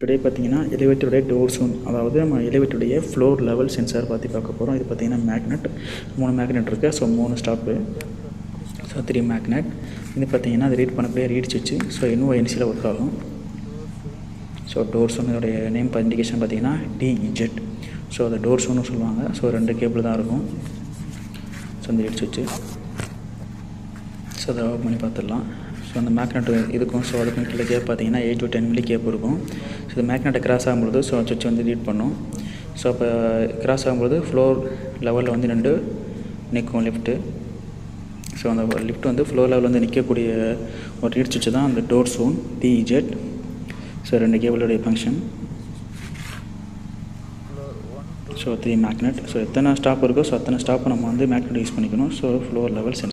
today பார்த்தீங்கன்னா எலிவேட்டருடைய door zone அதாவது நம்ம எலிவேட்டருடைய ஃப்ளோர் லெவல் சென்சார் பற்றி பார்க்க போகிறோம் இது பார்த்தீங்கன்னா மேக்னெட் மூணு மேக்னெட் இருக்குது ஸோ மூணு ஸ்டாப்பு ஸோ த்ரீ மேக்னெட் இது பார்த்தீங்கன்னா அது ரீட் பண்ணக்கூடிய ரீட் சுவிட்சு ஸோ என்ஓஎன்சியில் ஒர்க் ஆகும் ஸோ டோர் சோனுடைய நேம் இண்டிகேஷன் பார்த்தீங்கன்னா டிஇஜெட் ஸோ அதை டோர் சோன்னு சொல்லுவாங்க ஸோ ரெண்டு கேபிள் தான் இருக்கும் ஸோ அந்த ரீட் சுவிட்சு ஸோ அதை ஓப்பன் பண்ணி பார்த்துடலாம் ஸோ அந்த மேக்னெட் இதுக்கும் ஸோ அதுக்கும் கீழே கேப் பார்த்தீங்கன்னா eight to ten milli gap இருக்கும் ஸோ இந்த மேக்னெட்டை கிராஸ் ஆகும்பொழுது ஸோ சுவிட்ச் வந்து ரீட் பண்ணும் ஸோ அப்போ கிராஸ் ஆகும்பொழுது ஃப்ளோர் லெவலில் வந்து ரெண்டு நிற்கும் லிஃப்ட்டு ஸோ அந்த லிஃப்ட் வந்து ஃப்ளோர் லெவலில் வந்து நிற்கக்கூடிய ஒரு ரீட் சுவிட்ச் தான் அந்த டோர் சோன் டிஇஜெட் ஸோ ரெண்டு கேபிளுடைய function so three magnet so எத்தனை ஸ்டாப் இருக்கோ ஸோ அத்தனை ஸ்டாப்பை நம்ம வந்து மேக்னெட் யூஸ் பண்ணிக்கணும் ஸோ ஃப்ளோர் லெவல் சென்ஸ்